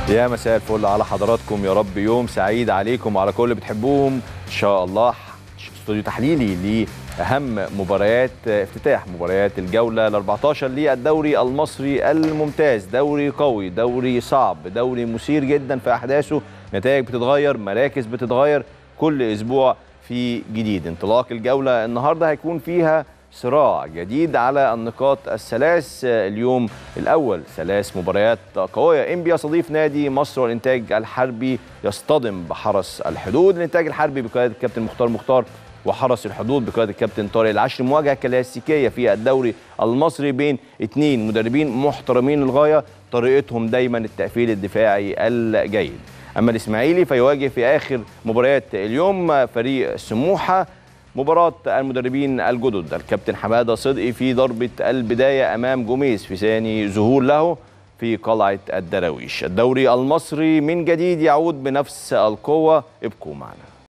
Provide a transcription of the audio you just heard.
يا مساء الفل على حضراتكم يا رب يوم سعيد عليكم وعلى كل اللي بتحبوهم ان شاء الله استوديو تحليلي لاهم مباريات افتتاح مباريات الجوله ال 14 للدوري المصري الممتاز دوري قوي دوري صعب دوري مثير جدا في احداثه نتائج بتتغير مراكز بتتغير كل اسبوع في جديد انطلاق الجوله النهارده هيكون فيها صراع جديد على النقاط الثلاث اليوم الاول ثلاث مباريات قويه انبي يستضيف نادي مصر والانتاج الحربي يصطدم بحرس الحدود الانتاج الحربي بقياده الكابتن مختار مختار وحرس الحدود بقياده الكابتن طارق العشر مواجهه كلاسيكيه في الدوري المصري بين اثنين مدربين محترمين للغايه طريقتهم دايما التقفيل الدفاعي الجيد اما الاسماعيلي فيواجه في اخر مباريات اليوم فريق سموحه مباراة المدربين الجدد الكابتن حمادة صدقي في ضربة البداية أمام جوميز في ثاني ظهور له في قلعة الدراويش الدوري المصري من جديد يعود بنفس القوة ابقوا معنا